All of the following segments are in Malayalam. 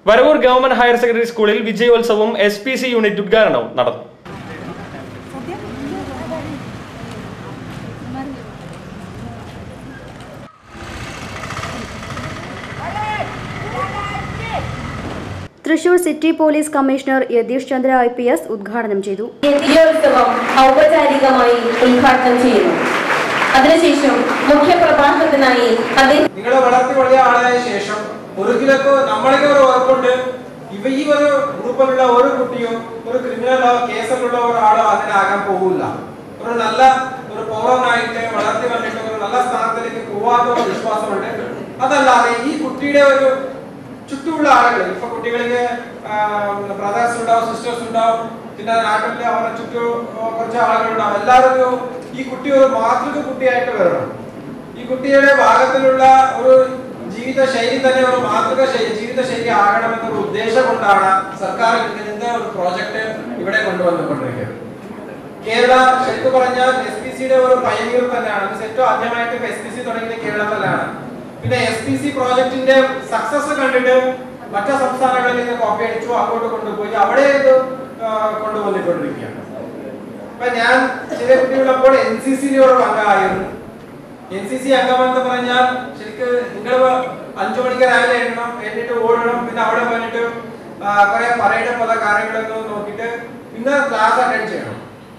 വരവൂർ ഗവൺമെന്റ് ഹയർ സെക്കൻഡറി സ്കൂളിൽ വിജയോത്സവവും എസ് പി സി യൂണിറ്റ് ഉദ്ഘാടനവും നടന്നു Thrissur city police commissioner Yathish Chandra I P S ഉദ്ഘാടനം ചെയ്തു വിജയോത്സവം ഔപചാരികമായി ഉദ്ഘാടനം ചെയ്യുന്നു അതിനുശേഷം മുഖ്യപ്രഭാഷണത്തിനായി അദ്ദേഹം നിങ്ങൾ വളർത്തി വലിയ ആളായ ശേഷം ഒരു കിലക്ക് നമ്മളൊക്കെ ഒരു ഉറപ്പുണ്ട് ഇവ ഈ ഒരു ഗ്രൂപ്പിലുള്ള ഒരു കുട്ടിയും ഒരു ക്രിമിനലോ കേസിലുള്ള ഒരാളോ അങ്ങനെ ആകാൻ പോകില്ല ഒരു നല്ല ഒരു പൗരനായിട്ട് വളർത്തി വന്നിട്ട് ഒരു നല്ല സ്ഥാനത്തിലേക്ക് പോവാത്ത ഒരു വിശ്വാസമുണ്ട് അതല്ലാതെ ഈ കുട്ടിയുടെ ഒരു ചുറ്റുമുള്ള ആളുകൾ ഇപ്പൊ കുട്ടികൾക്ക് ബ്രദേഴ്സ് ഉണ്ടാവും സിസ്റ്റേഴ്സ് ഉണ്ടാവും പിന്നെ നാട്ടിൽ അവരുടെ ചുറ്റും കുറച്ച് ആളുകളുണ്ടാവും എല്ലാവരും ഈ കുട്ടി ഒരു മാതൃക കുട്ടിയായിട്ട് വരണം ഈ കുട്ടിയുടെ ഭാഗത്തിലുള്ള ഒരു ജീവിത ശൈലി തന്നെ ഒരു മാതൃക ശൈലി ജീവിത ശൈലി ആകണമെന്നൊരു ഉദ്ദേശം കൊണ്ടാണ് സർക്കാർ ഇതിന്റെ ഒരു പ്രോജക്റ്റ് ഇവിടെ കൊണ്ടുവന്നുകൊണ്ടിരിക്കുന്നത് കേരള ശരിക്കും പറഞ്ഞാൽ എസ് പി സിയുടെ ഒരു പയനീർ തന്നെയാണ് ഇത് ഏറ്റവും ആദ്യമായിട്ട് എസ് പി സി തുടങ്ങിയത് കേരളത്തിലാണ് പിന്നെ എസ് പി സി പ്രോജക്റ്റിന്റെ സക്സസ് കണ്ടിട്ട് മറ്റു സംസ്ഥാനങ്ങളിൽ നിന്ന് കോപ്പി അടിച്ചു അങ്ങോട്ട് കൊണ്ടുപോയി അവിടെ ഇത് ആ, കൊണ്ടുവന്നിക്കൊണ്ടിരിക്കുകയാണ് അപ്പൊ ഞാൻ ചെറിയ കുട്ടിയുള്ളപ്പോൾ എൻ സി സിയിലെ ഒരു അംഗമായിരുന്നു എൻ സി സി അംഗമെന്ന് പറഞ്ഞാൽ ശരിക്ക് നിങ്ങൾ അഞ്ചു മണിക്ക് രാവിലെ എണ്ണണം എന്നിട്ട് ഓടണം പിന്നെ അവിടെ വന്നിട്ട് ആ, കുറെ പറയുടെ പല കാര്യങ്ങളൊക്കെ നോക്കിയിട്ട് പിന്നെ ക്ലാസ് അറ്റൻഡ് ചെയ്യണം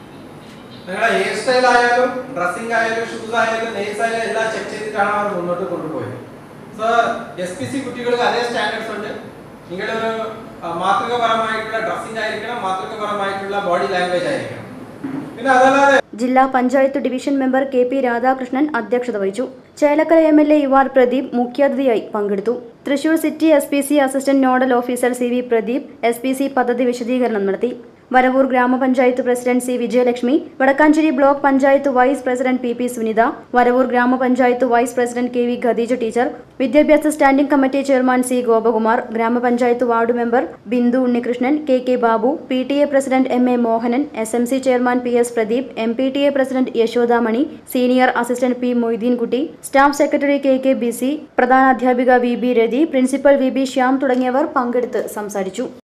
നിങ്ങളുടെ ഹെയർ സ്റ്റൈൽ ആയാലും ഡ്രസ്സിംഗ് ആയാലും ഷൂസ് ആയാലും നെയിൽസ് ആയാലും എല്ലാം ചെക്ക് ചെയ്തിട്ടാണ് അവർ മുന്നോട്ട് കൊണ്ടുപോയത് സോ എസ് പി സി കുട്ടികൾക്ക് അതേ സ്റ്റാൻഡേർഡ്സ് ഉണ്ട് നിങ്ങളൊരു ആ, മാതൃകപരമായിട്ടുള്ള ഡ്രസ്സിംഗ് ആയിരിക്കണം മാതൃകപരമായിട്ടുള്ള ബോഡി ലാംഗ്വേജ് ആയിരിക്കണം പിന്നെ അതല്ലാതെ ജില്ലാ panchayat division member K P Radhakrishnan അധ്യക്ഷത വഹിച്ചു Chelakkara M L A U R Pradeep മുഖ്യാതിഥിയായി പങ്കെടുത്തു Thrissur city S P C assistant nodal officer C V Pradeep S P C പദ്ധതി വിശദീകരണം നടത്തി വരവൂർ ഗ്രാമപഞ്ചായത്ത് president C Vijayalakshmi Vadakkanchery block panchayat vice president P P Sunitha Varavoor ഗ്രാമപഞ്ചായത്ത് vice president K V Khadeeja teacher വിദ്യാഭ്യാസ standing committee chairman C Gopakumar ഗ്രാമപഞ്ചായത്ത് ward member Bindu Unnikrishnan K K Babu P T A president M A Mohanan S M C chairman P S Pradeep M P T A president Yashodamani senior assistant P Moideenkutty staff secretary K K B C പ്രധാനാധ്യാപിക V B Rathi principal V B Shyam തുടങ്ങിയവർ പങ്കെടുത്ത് സംസാരിച്ചു